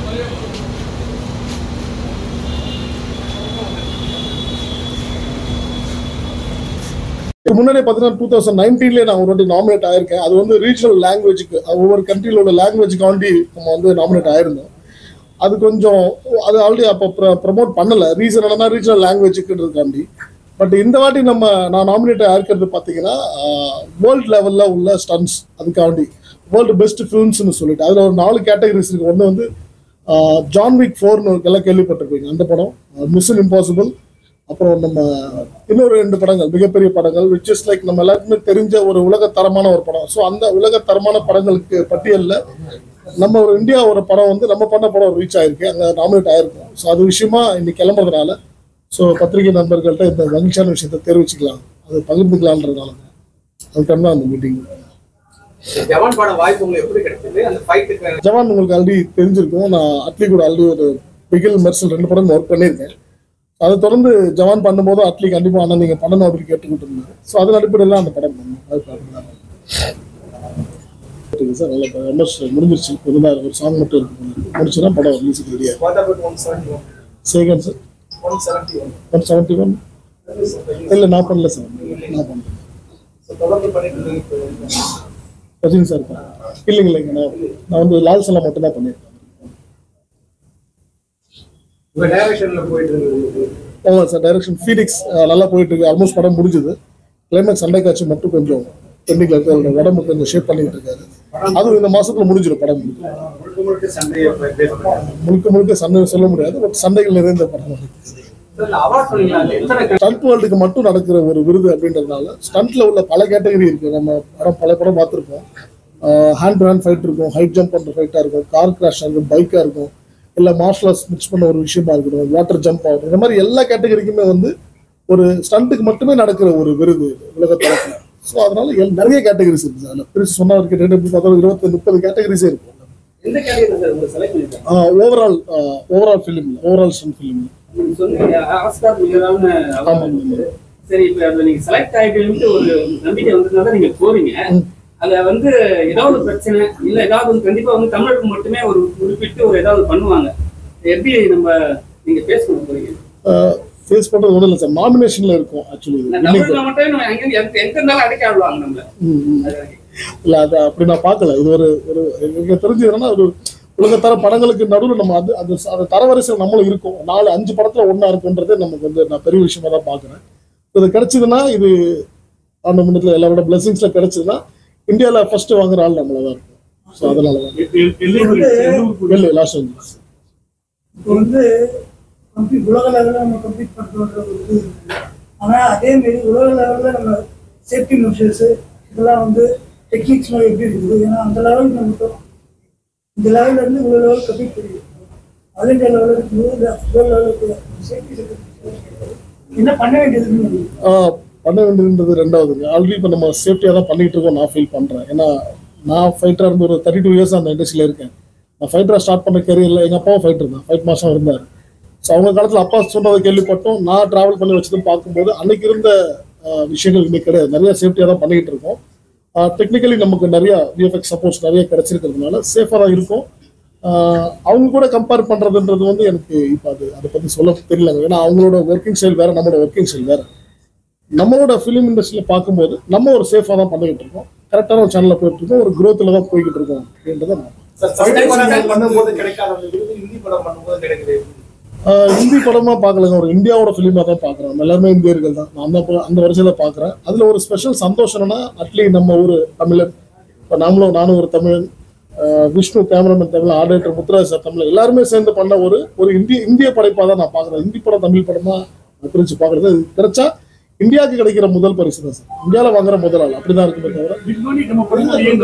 இதுக்கு முன்னாடி பார்த்தீங்கன்னா டூ தௌசண்ட் நைன்டீன்லேயே நான் ஒரு வாட்டி நாமினேட் ஆயிருக்கேன் அது வந்து ரீஜனல் லாங்குவேஜுக்கு ஒவ்வொரு கண்ட்ரியில் உள்ள லாங்குவேஜுக்காண்டி நம்ம வந்து நாமினேட் ஆயிருந்தோம் அது கொஞ்சம் அது ஆல்ரெடி அப்போ ப்ரமோட் பண்ணலை ரீசன் என்னன்னா ரீஜனல் லாங்குவேஜுக்குன்றதுக்காண்டி பட் இந்த வாட்டி நம்ம நான் நாமினேட் ஆயிருக்கிறது பார்த்தீங்கன்னா வேர்ல்ட் லெவலில் உள்ள ஸ்டன்ஸ் அதுக்காண்டி வேர்ல்டு பெஸ்ட் ஃபிலிம்ஸ்னு சொல்லிட்டு அதில் ஒரு நாலு கேட்டகரிஸ் இருக்கு ஒன்று வந்து ஜான் விக் ஃபோர்னு எல்லாம் கேள்விப்பட்டிருப்பீங்க அந்த படம் மிஷன் இம்பாசிபிள் அப்புறம் நம்ம இன்னொரு ரெண்டு படங்கள் மிகப்பெரிய படங்கள் விச் இஸ் லைக் நம்ம எல்லாருக்குமே தெரிஞ்ச ஒரு உலக தரமான ஒரு படம் ஸோ அந்த உலக தரமான படங்களுக்கு பட்டியலில் நம்ம ஒரு இந்தியா ஒரு படம் வந்து நம்ம பண்ண படம் ரீச் ஆயிருக்கு அங்கே நாமினேட் ஆயிருக்கும் ஸோ அது விஷயமா இன்னைக்கு கிளம்புறதுனால ஸோ பத்திரிகை நண்பர்கள்ட்ட இந்த மகிழ்ச்சியான விஷயத்தை தெரிவிச்சுக்கலாம் அது பகிர்ந்துக்கலான்றதுனால தான் அதுக்கான தான் அந்த மீட்டிங் ஜவான் படம் வாய்ப்பு உங்களுக்கு எப்படி கிடைச்சது அந்த ஃபைட்டுக்கு ஜவான் உங்களுக்கு ஆல்ரெடி தெரிஞ்சிருக்கும் நான் அட்லி கூட ஆல்ரெடி ஒரு பிகில் மெர்சல் ரெண்டு படம் ஒர்க் பண்ணியிருக்கேன் அதை தொடர்ந்து ஜவான் பண்ணும்போது அட்லி கண்டிப்பாக அண்ணா நீங்கள் பண்ணணும் அப்படின்னு கேட்டுக்கிட்டு இருந்தாரு ஸோ அதன் அடிப்படையில் அந்த படம் பண்ணோம் அது பாருங்க. ஓகே சார் நல்ல எம்எஸ் முடிஞ்சிருச்சு ஒரு நாள் ஒரு சாங் மட்டும் இருக்கு முடிச்சுன்னா படம் ரிலீஸுக்கு ரெடியாக what about one seventy one சேகன் sir one seventy one one seventy one இல்லை நான் பண்ணல சார் நான் பண்ணல தொடர்ந்து பண்ணிட்டு இருக்கீங்க ரஜினி சார் பண்ணேன். இல்லைங்க இல்லைங்க நான் நான் வந்து லால் சலா மட்டும் தான் பண்ணியிருக்கேன் உங்க டைரக்ஷன்ல போயிட்டு இருக்குது ஆமாம் சார் டைரக்ஷன் ஃபீனிக்ஸ் நல்லா போயிட்டு இருக்கு ஆல்மோஸ்ட் படம் முடிஞ்சுது கிளைமேக்ஸ் சண்டை காட்சி மட்டும் கொஞ்சம் பெண்டிங்ல இருக்கு அவரோட உடம்பு கொஞ்சம் ஷேப் பண்ணிட்டு இருக்காரு அதுவும் இந்த மாசத்துல முடிஞ்சிடும் படம் முடிஞ்சிடும். முழுக்க முழுக்க சண்டையை பேஸ் பண்ணுறாங்க முழுக்க முழுக்க சண்டை சொல்ல முடியாது பட் சண்டைகள் நிறைந்த படம் அவார்ட் சொன்னீங்களா எத்தனை ஸ்டண்ட் வேர்ல்டுக்கு மட்டும் நடக்கிற ஒரு விருது அப்படின்றதுனால ஸ்டண்ட்ல உள்ள பல கேட்டகரி இருக்கு நம்ம படம் பல படம் பார்த்துருப்போம் ஹேண்ட் டு ஹேண்ட் ஃபைட் இருக்கும் ஹைட் ஜம்ப் பண்ற ஃபைட்டா இருக்கும் கார் கிராஷ் இருக்கும் பைக்கா இருக்கும் இல்ல மார்ஷல் ஆர்ட்ஸ் மிக்ஸ் பண்ண ஒரு விஷயமா இருக்கட்டும் வாட்டர் ஜம்ப் ஆகும் இந்த மாதிரி எல்லா கேட்டகரிக்குமே வந்து ஒரு ஸ்டண்ட்டுக்கு மட்டுமே நடக்கிற ஒரு விருது உலக தரத்துல ஸோ அதனால எல்- நிறைய கேட்டகரிஸ் இருக்கு அதில் பிரிச்சு சொன்ன வரைக்கும் ரெண்டு எப்படி பார்த்தாலும் இருபத்தி முப்பது கேட்டகரிஸே இருக்கும் எந்த கேட்டகரி சார் உங்களை செலக்ட் பண்ணிருக்காங்க overall overall film overall stunt film நீங்க சொன்னீங்க ஆஸ்கார் மிகதான ஆமாம் சரி இப்ப அதுல நீங்க செலக்ட் ஆகிட்டு ஒரு நம்பிக்கை வந்ததுனால நீங்க போறீங்க ம். அதுல வந்து ஏதாவது ஒரு பிரச்சனை இல்ல ஏதாவது வந்து கண்டிப்பா வந்து தமிழருக்கு மட்டுமே ஒரு குறிப்பிட்டு ஒரு ஏதாவது பண்ணுவாங்க எப்படி நம்ம நீங்க பேச போறீங்க ஃபேஸ் பண்றது ஒன்றும் இல்லை சார் நாமினேஷன்ல இருக்கும் ஆக்சுவலி தமிழ்ல மட்டும் நம்ம எங்க எங்க எங்க இருந்தாலும் அடைக்க ஆடுவாங்க நம்ம இல்ல அது அப்படி நான் பார்க்கல இது ஒரு ஒரு எனக்கு தெரிஞ்சு என்னன்னா ஒரு உலகத்தர படங்களுக்கு நடுவில் நம்ம அது அது அந்த தரவரிசையில் நம்மளும் இருக்கும் நாலு அஞ்சு படத்துல ஒண்ணா இருக்குன்றதே நமக்கு வந்து நான் பெரிய விஷயமா தான் பார்க்குறேன் இது கிடைச்சதுன்னா இது அந்த முன்னத்தில் எல்லாரோட பிளெஸிங்ஸ்ல கிடைச்சதுன்னா இந்தியாவில் ஃபர்ஸ்ட் வாங்குற ஆள் நம்மள தான் இருக்கும் ஸோ அதனால தான் இல்லை லாஸ் ஏஞ்சல்ஸ் இப்போ வந்து கம்ப்ளீட் உலக லெவலில் நம்ம கம்ப்ளீட் பண்ணுறோன்ற ஒரு இது இருக்கு ஆனால் அதே மாரி உலக லெவலில் நம்ம சேஃப்டி மெஷர்ஸு இதெல்லாம் வந்து டெக்னிக்ஸ்லாம் எப்படி இருக்குது ஏன்னா அந்த லெவலுக்கு நம்ம இப்போ இந்த லெவலில் இருந்து இவ்வளோ லெவல் கம்ப்ளீட் பண்ணிருக்கோம் ஆல் இந்தியா லெவலில் இருக்கும்போது இவ்வளோ லெவலுக்கு சேஃப்டி என்ன பண்ண வேண்டியதுன்னு நினைக்கிறேன். ஆஹ் பண்ண வேண்டியதுன்றது ரெண்டாவதுங்க ஆல்ரெடி இப்போ நம்ம சேஃப்டியாக தான் பண்ணிட்டு இருக்கோம் நான் ஃபீல் பண்ணுறேன் ஏன்னா நான் ஃபைட்டராக இருந்து ஒரு தேர்ட்டி டூ இயர்ஸ் அந்த இண்டஸ்ட்ரியில் இருக்கேன் நான் ஃபைட்டராக ஸ்டார்ட் பண்ண கரியரில் எங்கள் அப்பாவும் ஃபைட்டர் தான் ஃபைட் மாதம் இருந்தார் ஸோ அவங்க காலத்தில் அப்பா சொன்னதை கேள்விப்பட்டோம் நான் ட்ராவல் பண்ணி வச்சதும் பார்க்கும்போது அன்னைக்கு இருந்த ஆஹ் விஷயங்கள் இன்னைக்கு கிடையாது நிறைய சேஃப்டியாக தான் பண்ணிக்கிட்டு இருக்கோம் டெக்னிக்கலி நமக்கு நிறைய விஎஃப்எக்ஸ் சப்போர்ட்ஸ் நிறைய கிடைச்சிருக்கிறதுனால சேஃபாக தான் இருக்கும் ஆஹ் அவங்க கூட கம்பேர் பண்ணுறதுன்றது வந்து எனக்கு இப்போ அது அதை பற்றி சொல்ல தெரியலங்க ஏன்னா அவங்களோட ஒர்க்கிங் ஸ்டைல் வேறு நம்மளோட ஒர்க்கிங் ஸ்டைல் வேறு நம்மளோட ஃபிலிம் இண்டஸ்ட்ரியில் பார்க்கும்போது நம்ம ஒரு சேஃபாக தான் பண்ணிக்கிட்டு இருக்கோம் கரெக்டான ஒரு சேனலில் போயிட்டு இருக்கோம் ஒரு growthல தான் போய்கிட்டு இருக்கோம் அப்படின்றத நான் பண்ணும்போது கிடைக்காத அந்த விருது ஹிந்தி படம் பண்ணும்போது கிடைக்குது ஆஹ் ஹிந்தி படமா பார்க்கலங்க ஒரு இந்தியாவோட ஃபிலிமாக தான் பார்க்குறேன் நம்ம எல்லாருமே இந்தியர்கள் தான் நான் அந்த ப- அந்த வரிசையில் பார்க்குறேன் அதில் ஒரு ஸ்பெஷல் சந்தோஷம்னா அட்லி நம்ம ஊர் தமிழன் இப்போ நாமளும் நானும் ஒரு தமிழன் ஆஹ் Vishnu cameraman Tamil editor Muthuraj sir Tamil எல்லாருமே சேர்ந்து பண்ண ஒரு ஒரு இந்திய இந்திய படைப்பாக தான் நான் பார்க்குறேன் ஹிந்தி படம் தமிழ் படமா நான் பிரித்து பார்க்குறது கிடைச்சா இந்தியாவுக்கு கிடைக்கிற முதல் பரிசு தான் சார் இந்தியாவில் வாங்குற முதல் ஆள் அப்படிதான் இருக்குமே தவிர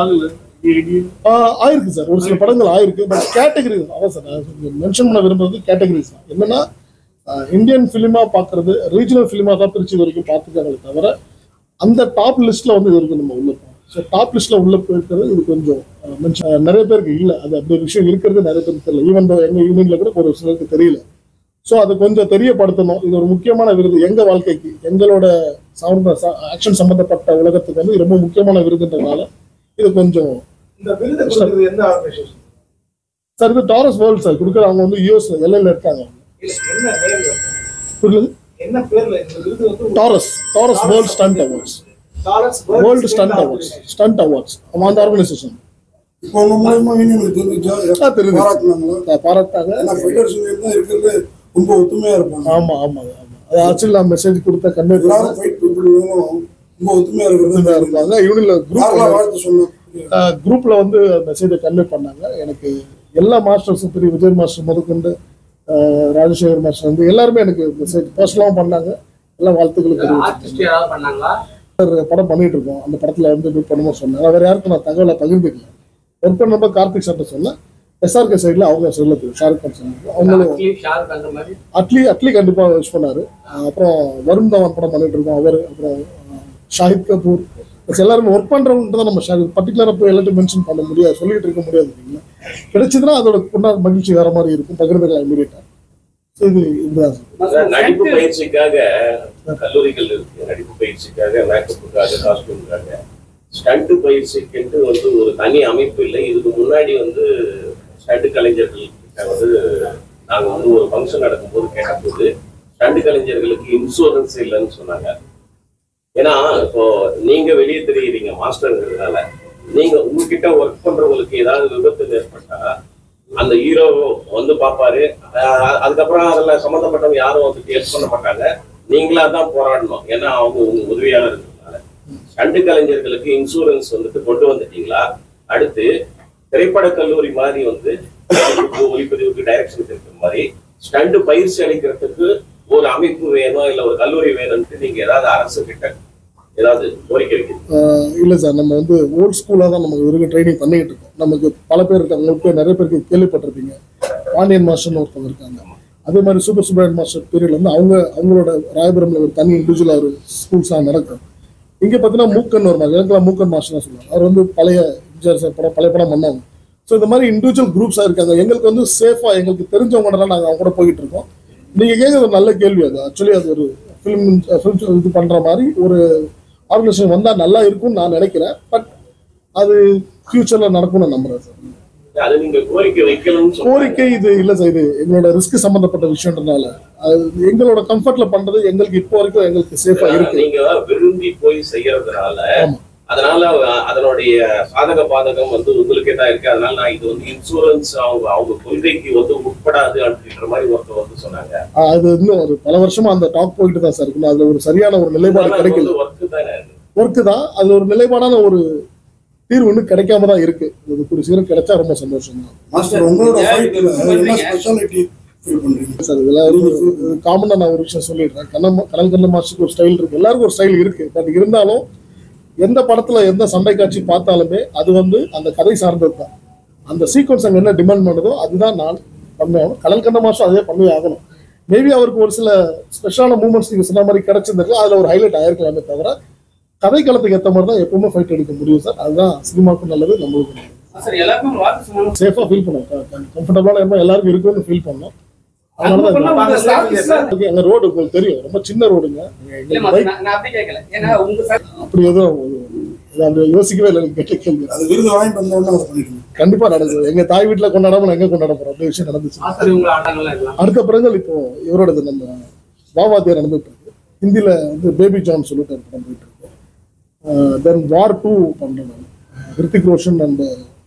ஆஹ் ஆயிருக்கு சார் ஒரு சில படங்கள் ஆயிருக்கு பட் கேட்டகரி அதான் சார் நான் மென்ஷன் பண்ண விரும்புறது கேட்டகரிஸ் தான் என்னன்னா இந்தியன் ஃபிலிமா பார்க்கறது ரீஜனல் ஃபிலிமா தான் பிரிச்சு இது வரைக்கும் பார்த்துக்காங்களே தவிர அந்த டாப் லிஸ்ட்ல வந்து இது வரைக்கும் நம்ம உள்ள போகிறோம் ஸோ டாப் லிஸ்ட்ல உள்ள போயிருக்கிறது இது கொஞ்சம் ஆஹ் mention- ஆஹ் நிறைய பேருக்கு இல்லை அது அப்படி ஒரு விஷயம் இருக்கிறது நிறைய பேருக்கு தெரியல ஈவன் எங்க யூனியன்ல கூட ஒரு சிலருக்கு தெரியல ஸோ அது கொஞ்சம் தெரியப்படுத்தணும் இது ஒரு முக்கியமான விருது எங்க வாழ்க்கைக்கு எங்களோட சார்ந்த ஆக்ஷன் சம்பந்தப்பட்ட உலகத்துக்கு வந்து இது ரொம்ப முக்கியமான விருதுன்றதுனால இது கொஞ்சம் இந்த விருது கொடுத்தது எந்த ஆர்கனைசேஷன் சார் இது டாரஸ் வேர்ல்ட் சார் கொடுக்குற அவங்க வந்து யூஎஸ் எல்லையில் இருக்காங்க இல்ல, என்ன நேர்ல புரியுது என்ன பேர்ல இந்த விருது வந்து Taurus Taurus world stunt awards Taurus world stunt awards stunt awards அவன் அந்த ஆர்கனைசேஷன் இப்போ உங்க மூலமா எனக்கு தெரிஞ்சா ஆ, தெரியுது. பாராட்டினாங்களா பாராட்டாங்க ஏன்னா ஃபைட்டர்ஸ் தான் இருக்கிறது ரொம்ப ஒத்துமையா இருப்பாங்க ஆமா ஆமா ஆமா அது ஆக்சுவலி நான் மெசேஜ் கொடுத்த கன்வே எல்லாரும் ஃபைட் பீப்புளும் ரொம்ப ஒத்துமையா இருக்கிறது இருப்பாங்க இவனில் யாரெல்லாம் குரூப் வாழ்த்து சொன்னோம் குரூப்ல வந்து மெசேஜை கன்வே பண்ணாங்க எனக்கு எல்லா மாஸ்டர்ஸும் பெரிய விஜய் மாஸ்டர் முதற்கொண்டு அஹ், ராஜசேகர் மாஸ்டர் வந்து எல்லாருமே எனக்கு மெசேஜ் பர்சனலாகவும் பண்ணாங்க எல்லாம் வாழ்த்துக்கள் தெரிவிச்சு ஆர்டிஸ்ட் யாராவது பண்ணாங்களா படம் பண்ணிட்டு இருக்கோம் அந்த படத்துல வந்து மீட் பண்ணுமோ சொன்னேன் வேற யாருக்கும் நான் தகவலை பகிர்ந்துக்கல ஒர்க் பண்ணப்ப கார்த்திக் சார்ட்ட சொன்னேன் எஸ்ஆர்கே சைடில் அவங்க சொல்லது ஷாருக் கான் சொன்னாங்க அவங்களும் ஷாருக் அந்த மாதிரி அட்லி அட்லி கண்டிப்பா விஷ் பண்ணாரு அஹ் அப்புறம் வருண் தவன் படம் பண்ணிட்டு இருக்கோம் அவர் அப்புறம் அஹ், ஷாஹித் கபூர் plus எல்லாருமே ஒர்க் பண்றவங்க தான் நம்ம ஷாஹித் பர்டிகுலராக போய் எல்லாத்தையும் மென்ஷன் பண்ண முடியாது சொல்லிட்டு இருக்க முடியாது இல்லைங்களா கிடைச்சதுன்னா அதோட கொண்டா மகிழ்ச்சி வேற மாதிரி இருக்கும் பகிர்ந்துக்கலாம் இமீடியட்டா இது இதுதான் அதான் நடிப்பு பயிற்சிக்காக கல்லூரிகள் இருக்கு நடிப்பு பயிற்சிக்காக மேக்கப்புக்காக காஸ்டியூமுக்காக ஸ்டண்ட் பயிற்சிக்கு வந்து ஒரு தனி அமைப்பு இல்லை இதுக்கு முன்னாடி வந்து ஸ்டண்ட் கலைஞர்கள் கிட்ட வந்து நாங்க வந்து ஒரு ஃபங்க்ஷன் நடக்கும்போது கேட்டபோது ஸ்டண்ட் கலைஞர்களுக்கு இன்சூரன்ஸ் இல்லைன்னு சொன்னாங்க ஏன்னா இப்போ நீங்க வெளியே தெரியுறீங்க மாஸ்டர்ங்கிறதுனால நீங்க உங்ககிட்ட ஒர்க் பண்றவங்களுக்கு ஏதாவது விபத்து ஏற்பட்டா அந்த ஹீரோ வந்து பாப்பாரு அஹ் அதுக்கப்புறம் அதுல சம்பந்தப்பட்டவங்க யாரும் வந்து ஹெல்ப் பண்ண மாட்டாங்க நீங்களா தான் போராடணும் ஏன்னா அவங்க உங்க உதவியாளர் இருக்கிறதுனால ஸ்டண்ட் கலைஞர்களுக்கு இன்சூரன்ஸ் வந்துட்டு கொண்டு வந்துட்டீங்களா அடுத்து திரைப்பட கல்லூரி மாதிரி வந்து நடிப்புக்கு, ஒளிப்பதிவுக்கு டைரக்ஷன் இருக்கிற மாதிரி ஸ்டண்ட் பயிற்சி அளிக்கிறதுக்கு ஒரு அமைப்பு வேணும் இல்ல ஒரு கல்லூரி வேணும்ட்டு நீங்க ஏதாவது அரசு கிட்ட ஏதாவது கோரிக்கை வைக்கிறீங்க ஆஹ் இல்ல சார் நம்ம வந்து ஓல்ட் ஸ்கூலாக தான் நமக்கு வரைக்கும் ட்ரைனிங் பண்ணிட்டு இருக்கோம் நமக்கு பல பேர் இருக்காங்க உங்களுக்கு நிறைய பேருக்கு கேள்விப்பட்டிருப்பீங்க பாண்டியன் மாஸ்டர்னு ஒருத்தவங்க இருக்காங்க அதே மாதிரி சூப்பர் சுப்ரமணியன் மாஸ்டர் பீரியட்ல வந்து அவங்க அவங்களோட ராயபுரம்ல ஒரு தனி இண்டிவிஜுவலாக ஒரு ஸ்கூல்ஸாக நடக்கும் இங்க பார்த்தீங்கன்னா மூக்கன் ஒரு மாதிரி எனக்குலாம் மூக்கன் மாஸ்டர் தான் சொல்லுவாங்க அவர் வந்து பழைய எம்ஜிஆர் சார் படம் பழைய படம் பண்ணாங்க ஸோ இந்த மாதிரி இண்டிவிஜுவல் குரூப்ஸாக இருக்காங்க எங்களுக்கு வந்து சேஃபாக எங்களுக்கு தெரிஞ்சவங்க நாங்கள் அவங்க கூட போயிட்டு இருக்கோம் நீங்கள் கேட்குறது ஒரு நல்ல கேள்வி அது ஆக்சுவலி அது ஒரு ஃபிலிம் ஃபிலிம் இது பண்ணுற மாதிரி ஒரு ஆர்கனைசேஷன் வந்தால் நல்லா இருக்கும்னு நான் நினைக்கிறேன் பட் அது ஃபியூச்சரில் நடக்கும்னு நான் நம்புறேன் சார் அது நீங்க கோரிக்கை வைக்கணும்னு சொல்றீங்க. கோரிக்கை இது இல்லை சார் இது எங்களோட ரிஸ்க் சம்மந்தப்பட்ட விஷயம்ன்றனால அது எங்களோட கம்ஃபர்ட்ல பண்றது எங்களுக்கு இப்போ வரைக்கும் எங்களுக்கு சேஃபா இருக்கு நீங்க விரும்பி போய் செய்யறதுனால ஆமா. அதனால அஹ், அதனுடைய சாதக பாதகம் வந்து உங்களுக்கே தான் இருக்கு அதனால நான் இது வந்து இன்சூரன்ஸ் அவங்க அவங்க கொள்கைக்கு வந்து உட்படாது அப்படின்ற மாதிரி ஒருத்தர் வந்து சொன்னாங்க ஆஹ் அது இன்னும் ஒரு பல வருஷமா அந்த டாக் போயிட்டு தான் சார் இருக்கு அதுல ஒரு சரியான ஒரு நிலைப்பாடு கிடைக்கல ஒர்க்கு தானே அது. ஒர்க்கு தான் அது ஒரு நிலைப்பாடான ஒரு தீர்வு இன்னும் கிடைக்காம தான் இருக்கு அது கூடிய சீக்கிரம் கிடைச்சா ரொம்ப சந்தோஷம் தான் மாஸ்டர் உங்களோட ஏன் ஃபைட்ல இப்படி என்ன பண்றீங்க? ஸ்பெஷாலிட்டி ஃபீல் பண்றீங்க சார் இதெல்லாம் காமனா நான் ஒரு விஷயம் சொல்லிடுறேன் கண்ணம் கடல் கண்ண மாஸ்டருக்கு ஒரு ஸ்டைல் இருக்கு எல்லாருக்கும் ஒரு ஸ்டைல் இருக்கு பட் இருந்தாலும் எந்த படத்துல எந்த சண்டை காட்சி பார்த்தாலுமே அது வந்து அந்த கதை சார்ந்தது தான் அந்த சீக்வன்ஸ் அங்க என்ன டிமாண்ட் பண்ணுதோ அதுதான் நான் பண்ணுவேன் கடல் கண்ண மாஸ்டர் அதே பண்ணி ஆகணும் மேபி அவருக்கு ஒரு சில ஸ்பெஷலான மூமெண்ட்ஸ் நீங்க சொன்ன மாதிரி கிடைச்சிருந்திருக்கலாம் அதுல ஒரு ஹைலைட் ஆயிருக்கலாமே தவிர கதை காலத்துக்கு ஏற்ற மாதிரி தான் எப்பவுமே ஃபைட் எடுக்க முடியும் சார் அதுதான் சினிமாவுக்கும் நல்லது நம்மளுக்கும் நல்லது சார் எல்லாருக்கும் வாழ்த்து சொன்னாங்க சேஃபா ஃபீல் பண்ணுவோம் கம்ஃபர்டபுளான இடமா எல்லாருக்கும் இருக்குன்னு ஃபீல் பண்ணோம் அங்க அதனால பண்ணா தான் உங்க staff சார் ஓகே, எங்க ரோடு உங்களுக்கு தெரியும் ரொம்ப சின்ன ரோடுங்க இல்ல எங்களுக்கு மாஸ்டர், bike நான் நான் அப்படி கேட்கல ஏன்னா உங்க சார் அப்படி எதுவும் இது அப்படி யோசிக்கவே இல்லை எனக்கு கேட்ட கேள்வி அது விருது வாங்கிட்டு வந்தோடனே அதை பண்ணிடுங்க கண்டிப்பா நடக்குது எங்க தாய் வீட்டுல கொண்டாடாம நான் எங்க கொண்டாட போறோம் அப்படி விஷயம் நடந்துச்சு மாஸ்டர் இவங்க ஆட்டாங்கலாம் எல்லாம் அடுத்த படங்கள் இப்போ இவரோடது நம்ம வாவாத்தியார் நடந்துட்டு இருக்கு ஹிந்தியில வந்து பேபி ஜான் சொல்லிட்டு ஒரு படம் போயிட்டு இருக்கு தென் வார் டூ பண்றேன் நான் Hrithik Roshan and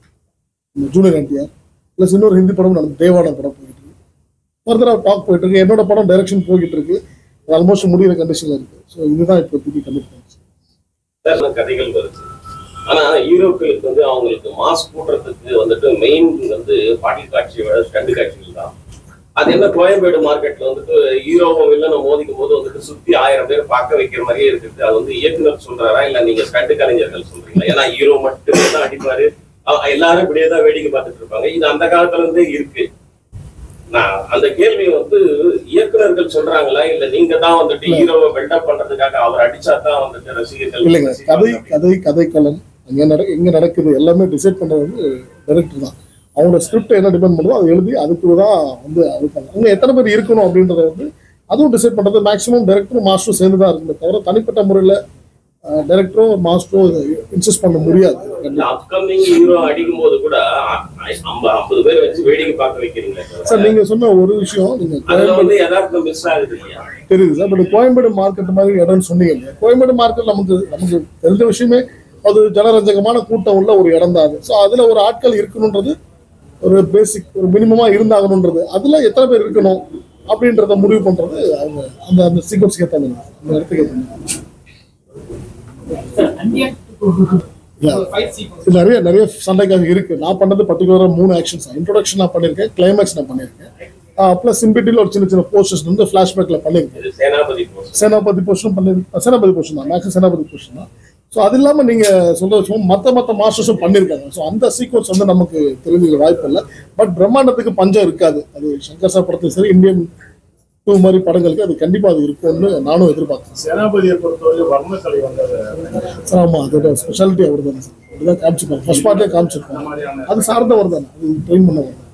junior NTR plus இன்னொரு ஹிந்தி படம் நடந்து தேவான படம் போயிட்டு இருக்கு ஃபர்தராக டாக் போயிட்டு இருக்கு என்னோட படம் டைரக்ஷன் போய்கிட்டு இருக்கு ஆல்மோஸ்ட் முடிகிற கண்டிஷன்ல இருக்கு ஸோ இதுதான் இப்போ புதிய கமிட்மெண்ட்ஸ் சார் கதைகள் வருது ஆனா ஹீரோக்களுக்கு வந்து அவங்களுக்கு மாஸ்க் போடுறதுக்கு வந்துட்டு மெயின் வந்து பாட்டில் காட்சியோட ஸ்டண்ட் காட்சிகள் தான் அது என்ன கோயம்பேடு மார்க்கெட்ல வந்துட்டு ஹீரோவும் வில்லனும் மோதிக்கும் போது வந்துட்டு சுத்தி ஆயிரம் பேர் பார்க்க வைக்கிற மாதிரியே இருக்குது அது வந்து இயக்குனர் சொல்றாரா இல்ல நீங்க ஸ்டண்ட் கலைஞர்கள் சொல்றீங்களா ஏன்னா ஹீரோ மட்டுமே தான் அடிப்பாரு அ- எல்லாரும் இப்படியே தான் வேடிக்கை பார்த்துட்டு இருப்பாங்க இது அந்த காலத்துல இருந்தே இருக்கு நான் அந்த கேள்வி வந்து இயக்குனர்கள் சொல்றாங்களா இல்ல நீங்க தான் வந்துட்டு ஹீரோவை பில்டப் பண்றதுக்காக அவர் அடிச்சா தான் வந்துட்டு ரசிகர்கள் இல்லைங்க கதை ரசிப்பாங்க. கதை கதைக்களம் அங்கே நட எங்கே நடக்குது எல்லாமே டிசைட் பண்ணுறது வந்து டைரக்டர் தான் அவங்களோட ஸ்கிரிப்ட் என்ன டிபெண்ட் பண்ணுதோ அதை எழுதி அதுக்கு தான் வந்து அதுக்கு அங்கே எத்தனை பேர் இருக்கணும் அப்படின்றத வந்து அதுவும் டிசைட் பண்ணுறது மேக்ஸிமம் டைரக்டரும் மாஸ்டரும் சேர்ந்து தான் இருக்குமே தவிர தனிப்பட்ட முறையில் டைரக்டரும் மாஸ்டரும் இன்சிஸ்ட் பண்ண முடியாது இந்த அப்கமிங் ஹீரோ அடிக்கும் போது கூட அ- ஐம்பது ஐம்பது பேர் வச்சு வேடிக்கை பார்க்க வைக்கிறீங்களே சார் தவிர, நீங்க சொன்ன ஒரு விஷயம் நீங்க அதுல வந்து யதார்த்தம் மிஸ் ஆகுது இல்லையா தெரியுது சார் பட் கோயம்பேடு மார்க்கெட் மாதிரி இடம்னு சொன்னீங்க இல்லையா கோயம்பேடு மார்க்கெட் நமக்கு நமக்கு தெரிஞ்ச விஷயமே அது ஜனரஞ்சகமான கூட்டம் உள்ள ஒரு இடம் தான் அது ஸோ அதுல ஒரு ஆட்கள் இருக்கணுன்றது ஒரு பேசிக் ஒரு மினிமமா இருந்தாகணுன்றது அதுல எத்தனை பேர் இருக்கணும் அப்படின்றத முடிவு பண்றது அவங்க அந்த அந்த சீக்வன்ஸ்க்கு ஏற்ற மாதிரி அந்த இடத்துக்கு ஏற்ற மாதிரி Yeah. இது நிறைய நிறைய சண்டைக்காக இருக்கு நான் பண்ணது பர்டிகுலரா மூணு ஆக்ஷன்ஸ் இன்ட்ரோடக்ஷன் நான் பண்ணியிருக்கேன் கிளைமேக்ஸ் நான் பண்ணியிருக்கேன் ப்ளஸ் சிம்பிட்டில் ஒரு சின்ன சின்ன போஸ்டர்ஸ் வந்து ஃபிளாஷ்பேக்ல பண்ணியிருக்கேன் இது சேனாபதி போஸ்ட் சேனாபதி போர்ஷனும் பண்ணி சேனாபதி போர்ஷன் தான் மேக்ஸிமம் சேனாபதி போர்ஷன் தான் ஸோ அது இல்லாமல் நீங்கள் சொல்ற விஷயம் மற்ற மற்ற மாஸ்டர்ஸும் பண்ணியிருக்காங்க ஸோ அந்த சீக்வன்ஸ் வந்து நமக்கு தெரிஞ்சுக்க வாய்ப்பு இல்லை பட் பிரம்மாண்டத்துக்கு பஞ்சம் இருக்காது அது சங்கர் சார் படத்துலையும் சரி இந்தியன் டூ மாதிரி படங்களுக்கு அது கண்டிப்பாக அது இருக்கும்னு நானும் எதிர்பார்க்குறேன் சேனாபதியை பொறுத்தவரை வர்மக்கலை வந்தது சார் ஆமாம் அதோட ஸ்பெஷாலிட்டி அவர் தானே சார் அப்படிதான் காமிச்சிருப்பாங்க ஃபர்ஸ்ட் பார்ட்டே காமிச்சிருப்பாங்க அது சார்ந்தவர் தானே அது ட்ரெயின் பண்ணவர் தான்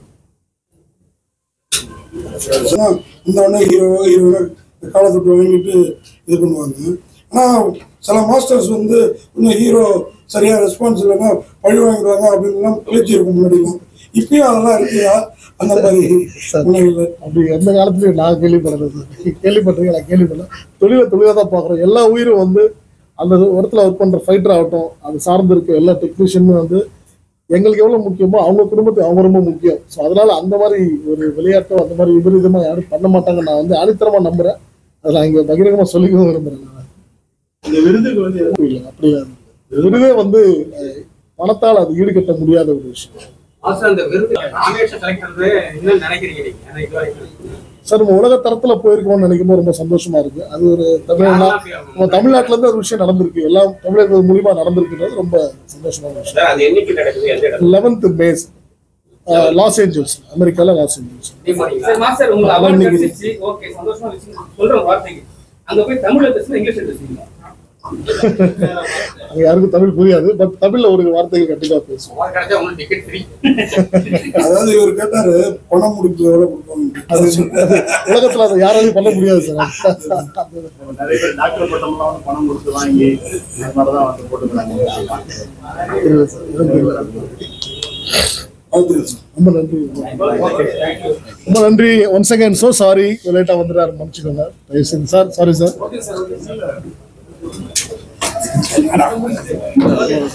சொன்னா இந்த உடனே ஹீரோ ஹீரோட காலத்தொட்டு வாங்கிட்டு இது பண்ணுவாங்க ஆனால் சில மாஸ்டர்ஸ் வந்து இன்னும் ஹீரோ சரியா ரெஸ்பான்ஸ் இல்லைன்னா பழி வாங்கிடுவாங்க அப்படின்லாம் பேச்சு இருக்கும் முன்னாடிலாம் இப்பயும் அதெல்லாம் இருக்குதா அந்த மாதிரி முன்னாடியில் அப்படி எந்த காலத்துலயும் நான் கேள்விப்படுறது சார் கேள்விப்பட்டிருக்கேன் நான் கேள்விப்படல தொழிலை தொழிலாக தான் பார்க்குறோம் எல்லா உயிரும் வந்து அந்த இடத்துல ஒர்க் பண்ணுற ஃபைட்டர் ஆகட்டும் அது சார்ந்து இருக்க எல்லா டெக்னீஷியனும் வந்து எங்களுக்கு எவ்வளோ முக்கியமோ அவங்க குடும்பத்துக்கு அவங்க ரொம்ப முக்கியம் ஸோ அதனால அந்த மாதிரி ஒரு விளையாட்டோ அந்த மாதிரி விபரீதமாக யாரும் பண்ண மாட்டாங்க நான் வந்து ஆணித்தரமாக நம்புறேன் அதை நான் இங்கே பகிரங்கமாக சொல்லிக்கவும் விரும்புகிறேன் நான் இந்த விருதுக்கு வந்து அப்படி இல்லை அப்படி இல்லை. விருதே வந்து அஹ், பணத்தால் அது ஈடுகட்ட முடியாத ஒரு விஷயம் மாஸ்டர் அந்த விருது நாமினேஷன் செலக்ட் பண்றது என்ன நினைக்கிறீங்க நீங்க ஏன்னா இது வரைக்கும் சார் நம்ம உலக தரத்துல போயிருக்கோம்னு நினைக்கும் போது ரொம்ப சந்தோஷமா இருக்கு அது ஒரு தமிழ்நா நம்ம தமிழ்நாட்டுல இருந்து ஒரு விஷயம் நடந்திருக்கு எல்லாம் தமிழர்கள் மூலியமா நடந்திருக்குன்றது ரொம்ப சந்தோஷமான விஷயம் சார் அது என்னைக்கு நடக்குது எந்த இடம் லெவன்த் மேஸ் லாஸ் ஏஞ்சல்ஸ் அமெரிக்கால லாஸ் ஏஞ்சல்ஸ் சரி மாஸ்டர் உங்களுக்கு அதான் அவார்ட் இன்னைக்கு- கிடைச்சிச்சு ஓகே சந்தோஷமா இருந்துச்சு சொல்ற ஒரு வார்த்தைக்கு அங்க போய் தமிழ்ல பேசுனா இங்கிலீஷ்ல பேசுவீங்க அங்க யாருக்கும் தமிழ் புரியாது பட் தமிழ்ல ஒரு வார்த்தைகள் கண்டிப்பா பேசுவோம் அவார்ட் கிடைச்சா உங்களுக்கு டிக்கெட் ஃப்ரீ அதாவது இவர் கேட்டாரு பணம் முடிப்பு எவ்வளோ கொடுப்பாங்க அது உலகத்துல அதை யாராலையும் பண்ண முடியாது சார் நிறைய பேர் டாக்டர் பட்டம்லாம் வந்து பணம் கொடுத்து வாங்கி அது மாதிரிதான் வந்து போட்டுக்கிறாங்க இல்ல சார், எனக்கு இல்ல. வாழ்த்துக்கள் சார் ரொம்ப நன்றி ரொம்ப நன்றி ஒன் செகண்ட் சோ சாரி லேட்டா வந்துடுறாரு மன்னிச்சுக்கோங்க தயவு செஞ்சு சார் சாரி சார்